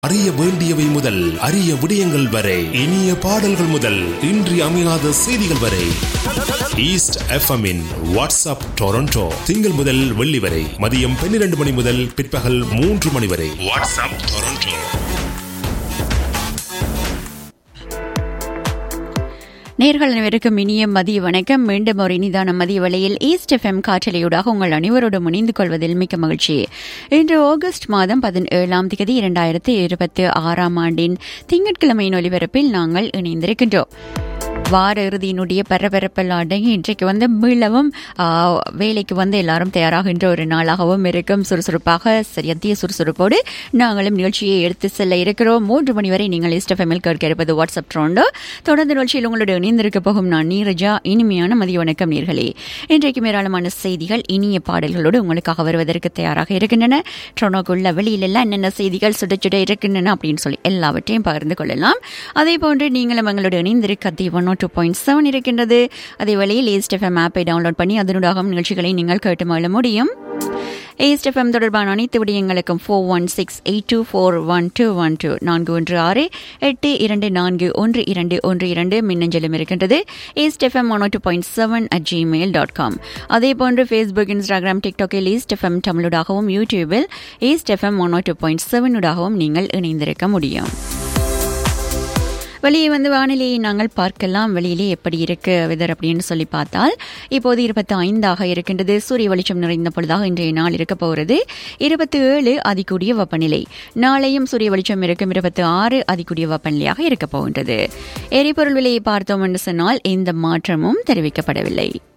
அறிய வேண்டியவை முதல் அரிய விடயங்கள் வரை இனிய பாடல்கள் முதல் இன்றி அமையாத செய்திகள் வரை ஈஸ்ட் எஃப்எம்மின் வாட்ஸ்அப் டொரண்டோ திங்கள் முதல் வெள்ளி வரை மதியம் பன்னிரண்டு மணி முதல் பிற்பகல் மூன்று மணி வரை வாட்ஸ்அப் டொரண்டோ நேர்கள் அனைவருக்கும் இனிய மதிய வணக்கம் மீண்டும் ஒரு இனிதான மதிய வேளையில் ஈஸ்ட் எஃப்எம் காற்றலையூடாக உங்கள் அனைவரோடும் இணைந்து கொள்வதில் மிக்க மகிழ்ச்சி இன்று ஆகஸ்ட் மாதம் பதினேழாம் தேதி இரண்டாயிரத்தி இருபத்தி ஆறாம் ஆண்டின் திங்கட்கிழமையின் ஒலிபரப்பில் நாங்கள் இணைந்திருக்கின்றோம் வார இறுதியினுடைய பரபரப்பில் அடங்கி இன்றைக்கு வந்து மீளவும் ஆ, வேலைக்கு வந்து எல்லாரும் தயாராகின்ற ஒரு நாளாகவும் இருக்கும் சுறுசுறுப்பாக சரியத்திய சுறுசுறுப்போடு நாங்களும் நிகழ்ச்சியை எடுத்து செல்ல இருக்கிறோம் மூன்று மணி வரை நீங்கள் இஸ்ட் எஃப்எம்மில் கேட்க இருப்பது வாட்ஸ்அப் ட்ரோண்டோ தொடர்ந்து நிகழ்ச்சியில் உங்களோட இணைந்திருக்க போகும் நான் நீரஜா இனிமையான மதிய வணக்கம் நீர்களே இன்றைக்கு ஏராளமான செய்திகள் இனிய பாடல்களோடு உங்களுக்காக வருவதற்கு தயாராக இருக்கின்றன ட்ரோனோக்குள்ள வெளியிலெல்லாம் என்னென்ன செய்திகள் சுட சுட இருக்கின்றன அப்படின்னு சொல்லி எல்லாவற்றையும் பகிர்ந்து கொள்ளலாம் அதே போன்று நீங்களும் எங்களோட இணைந்திருக்க தீவன் டூ பாயிண்ட் செவன் இருக்கின்றது அதே வேளையில் ஈஸ்ட் எஃப்எம் ஆப்பை டவுன்லோட் பண்ணி அதனூடாக நிகழ்ச்சிகளை நீங்கள் கேட்டு மகிழ முடியும் ஈஸ்ட் எஃப்எம் தொடர்பான அனைத்து விடயங்களுக்கும் four one six eight two four one two one two நான்கு ஒன்று ஆறு எட்டு இரண்டு நான்கு ஒன்று இரண்டு ஒன்று இரண்டு மின்னஞ்சலும் இருக்கின்றது east FM one two point seven at gmail dot com அதே போன்று ஃபேஸ்புக் இன்ஸ்டாகிராம் டிக்டாக்கில் ஈஸ்ட் எஃப்எம் தமிழுடாகவும் யூடியூபில் east FM one two point செவனுடாகவும் நீங்கள் இணைந்திருக்க முடியும் வெளியே வந்து வானிலையை நாங்கள் பார்க்கலாம் வெளியிலே எப்படி இருக்கு வெதர் அப்படின்னு சொல்லி பார்த்தால் இப்போது இருபத்தி ஐந்தாக இருக்கின்றது சூரிய வெளிச்சம் நிறைந்த பொழுதாக இன்றைய நாள் இருக்க போகிறது இருபத்தி ஏழு அதிகூடிய வெப்பநிலை நாளையும் சூரிய வெளிச்சம் இருக்கும் இருபத்தி ஆறு அதிகூடிய வெப்பநிலையாக இருக்க போகின்றது எரிபொருள் விலையை பார்த்தோம் என்று சொன்னால் எந்த மாற்றமும் தெரிவிக்கப்படவில்லை